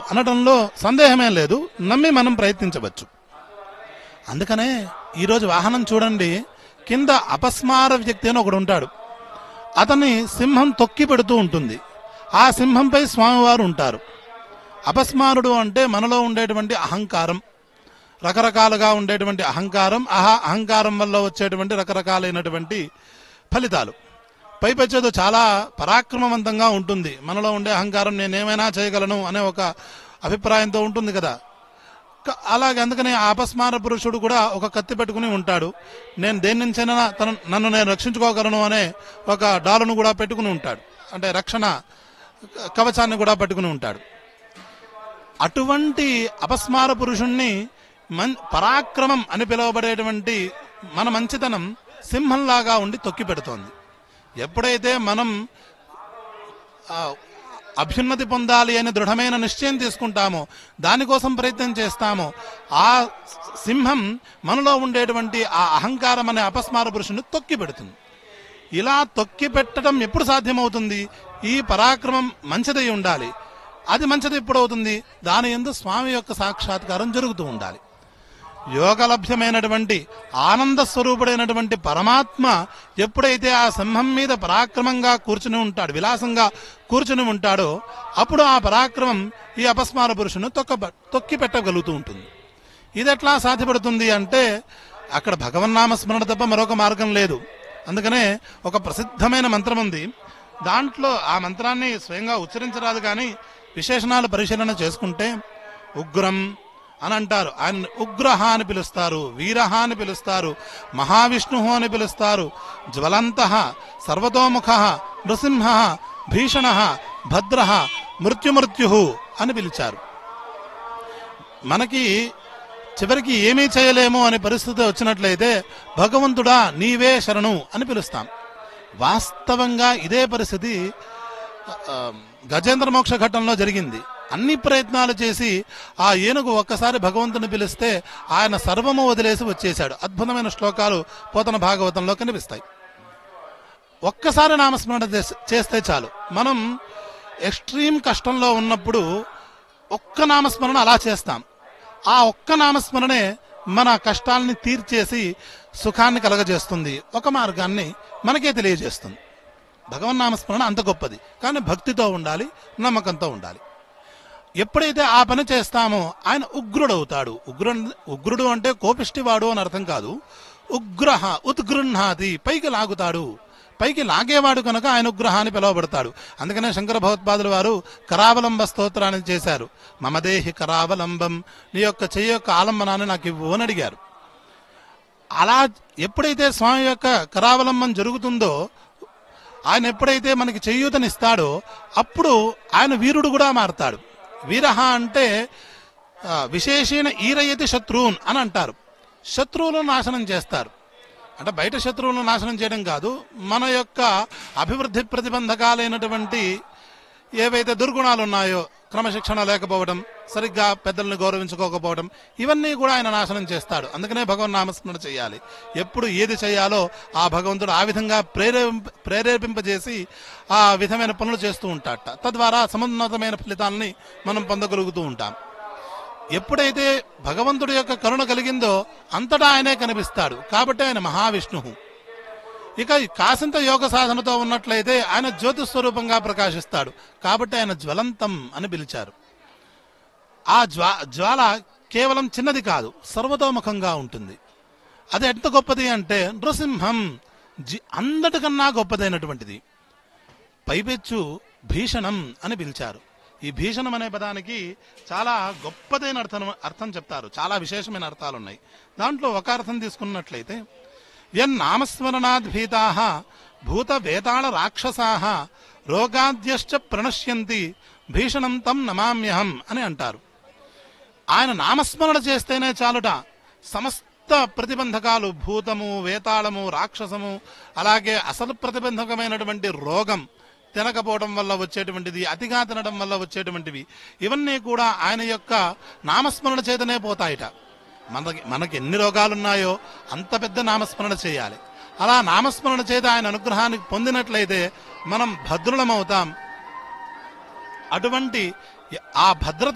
అనడంలో సందేహమే లేదు నమ్మి మనం ప్రయత్నించవచ్చు అందుకనే ఈరోజు వాహనం చూడండి కింద అపస్మార వ్యక్తి అని ఒకడు ఉంటాడు అతన్ని సింహం తొక్కి పెడుతూ ఉంటుంది ఆ సింహంపై స్వామివారు ఉంటారు అపస్మారుడు అంటే మనలో ఉండేటువంటి అహంకారం రకరకాలుగా ఉండేటువంటి అహంకారం అహ అహంకారం వల్ల వచ్చేటువంటి రకరకాలైనటువంటి ఫలితాలు పైపెచ్చేదో చాలా పరాక్రమవంతంగా ఉంటుంది మనలో ఉండే అహంకారం నేనేమైనా చేయగలను అనే ఒక అభిప్రాయంతో ఉంటుంది కదా క- అలాగే అందుకని ఆ అపస్మార పురుషుడు కూడా ఒక కత్తి పెట్టుకుని ఉంటాడు నేను దేని నుంచైనా తన నన్ను నేను రక్షించుకోగలను అనే ఒక డాలును కూడా పెట్టుకుని ఉంటాడు అంటే రక్షణ క- కవచాన్ని కూడా పట్టుకుని ఉంటాడు అటువంటి అపస్మార పురుషుణ్ణి మన్ పరాక్రమం అని పిలువబడేటువంటి మన మంచితనం సింహంలాగా ఉండి తొక్కి పెడుతోంది ఎప్పుడైతే మనం ఆ, అభ్యున్నతి పొందాలి అని దృఢమైన నిశ్చయం తీసుకుంటామో దానికోసం ప్రయత్నం చేస్తామో ఆ సింహం మనలో ఉండేటువంటి ఆ అహంకారం అనే అపస్మార పురుషుని తొక్కి పెడుతుంది ఇలా తొక్కి పెట్టడం ఎప్పుడు సాధ్యమవుతుంది ఈ పరాక్రమం మంచిదై ఉండాలి అది మంచిది ఎప్పుడు అవుతుంది దాని ఎందు స్వామి యొక్క సాక్షాత్కారం జరుగుతూ ఉండాలి యోగలభ్యమైనటువంటి ఆనంద స్వరూపుడైనటువంటి పరమాత్మ ఎప్పుడైతే ఆ సింహం మీద పరాక్రమంగా కూర్చుని ఉంటాడు విలాసంగా కూర్చుని ఉంటాడో అప్పుడు ఆ పరాక్రమం ఈ అపస్మార పురుషుని తొక్క తొక్కి పెట్టగలుగుతూ ఉంటుంది ఇది ఎట్లా సాధ్యపడుతుంది అంటే అక్కడ భగవన్నామ స్మరణ తప్ప మరొక మార్గం లేదు అందుకనే ఒక ప్రసిద్ధమైన మంత్రం ఉంది దాంట్లో ఆ మంత్రాన్ని స్వయంగా ఉచ్చరించరాదు కానీ విశేషణాలు పరిశీలన చేసుకుంటే ఉగ్రం అని అంటారు ఆయన ఉగ్రహ అని పిలుస్తారు వీరహ అని పిలుస్తారు మహావిష్ణు అని పిలుస్తారు జ్వలంత సర్వతోముఖ నృసింహ భీషణ భద్ర మృత్యుమృత్యు అని పిలిచారు మనకి చివరికి ఏమీ చేయలేము అనే పరిస్థితి వచ్చినట్లయితే భగవంతుడా నీవే శరణు అని పిలుస్తాం వాస్తవంగా ఇదే పరిస్థితి ఆ, గజేంద్ర మోక్ష ఘట్టంలో జరిగింది అన్ని ప్రయత్నాలు చేసి ఆ ఏనుగు ఒక్కసారి భగవంతుని పిలిస్తే ఆయన సర్వము వదిలేసి వచ్చేశాడు అద్భుతమైన శ్లోకాలు పోతన భాగవతంలో కనిపిస్తాయి ఒక్కసారి నామస్మరణ చేస్- చేస్తే చాలు మనం ఎక్స్ట్రీమ్ కష్టంలో ఉన్నప్పుడు ఒక్క నామస్మరణ అలా చేస్తాం ఆ ఒక్క నామస్మరణే మన కష్టాలని తీర్చేసి సుఖాన్ని కలగజేస్తుంది ఒక మార్గాన్ని మనకే తెలియజేస్తుంది భగవన్ నామస్మరణ అంత గొప్పది కానీ భక్తితో ఉండాలి నమ్మకంతో ఉండాలి ఎప్పుడైతే ఆ పని చేస్తామో ఆయన ఉగ్రుడవుతాడు ఉగ్రు ఉగ్రుడు అంటే కోపిష్టివాడు అని అర్థం కాదు ఉగ్రహ ఉత్గృహాతి పైకి లాగుతాడు పైకి లాగేవాడు కనుక ఆయన ఉగ్రహ అని పిలువబడతాడు అందుకనే శంకర భగవత్పాదుల వారు కరావలంబ స్తోత్రాన్ని చేశారు మమదేహి కరావలంబం నీ యొక్క చెయ్యి యొక్క ఆలంబనాన్ని నాకు ఇవ్వు అని అడిగారు అలా ఎప్పుడైతే స్వామి యొక్క కరావలంబం జరుగుతుందో ఆయన ఎప్పుడైతే మనకి చేయూతనిస్తాడో అప్పుడు ఆయన వీరుడు కూడా మారతాడు వీరహ అంటే ఆ, విశేషణ ఈరయతి శత్రువున్ అని అంటారు శత్రువులను నాశనం చేస్తారు అంటే బయట శత్రువులను నాశనం చేయడం కాదు మన యొక్క అభివృద్ధి ప్రతిబంధకాలైనటువంటి ఏవైతే దుర్గుణాలు ఉన్నాయో క్రమశిక్షణ లేకపోవడం సరిగ్గా పెద్దల్ని గౌరవించుకోకపోవడం ఇవన్నీ కూడా ఆయన నాశనం చేస్తాడు అందుకనే భగవన్ నామస్మరణ చేయాలి ఎప్పుడు ఏది చేయాలో ఆ భగవంతుడు ఆ విధంగా ప్రేరేపింప ప్రేరేపింపజేసి ఆ విధమైన పనులు చేస్తూ ఉంటాడట తద్వారా సమున్నతమైన ఫలితాలని మనం పొందగలుగుతూ ఉంటాం ఎప్పుడైతే భగవంతుడి యొక్క కరుణ కలిగిందో అంతటా ఆయనే కనిపిస్తాడు కాబట్టి ఆయన మహావిష్ణువు ఇక కాసింత యోగ సాధనతో ఉన్నట్లయితే ఆయన జ్యోతి స్వరూపంగా ప్రకాశిస్తాడు కాబట్టి ఆయన జ్వలంతం అని పిలిచారు ఆ జ్వా జ్వాల కేవలం చిన్నది కాదు సర్వతోముఖంగా ఉంటుంది అది ఎంత గొప్పది అంటే నృసింహం జి అందటికన్నా గొప్పదైనటువంటిది పైపెచ్చు భీషణం అని పిలిచారు ఈ భీషణం అనే పదానికి చాలా గొప్పదైన అర్థం అర్థం చెప్తారు చాలా విశేషమైన అర్థాలు ఉన్నాయి దాంట్లో ఒక అర్థం తీసుకున్నట్లయితే యన్నామస్మరణాద్భీతా భూత వేతాళ రాక్షసా రోగాద్యశ్చ ప్రణశ్యంతి భీషణం తం నమామ్యహం అని అంటారు ఆయన నామస్మరణ చేస్తేనే చాలుట సమస్త ప్రతిబంధకాలు భూతము వేతాళము రాక్షసము అలాగే అసలు ప్రతిబంధకమైనటువంటి రోగం తినకపోవడం వల్ల వచ్చేటువంటిది అతిగా తినడం వల్ల వచ్చేటువంటివి ఇవన్నీ కూడా ఆయన యొక్క నామస్మరణ చేతనే పోతాయిట మనకి మనకి ఎన్ని రోగాలున్నాయో అంత పెద్ద నామస్మరణ చేయాలి అలా నామస్మరణ చేత ఆయన అనుగ్రహానికి పొందినట్లయితే మనం భద్రులమవుతాం అటువంటి ఆ భద్రత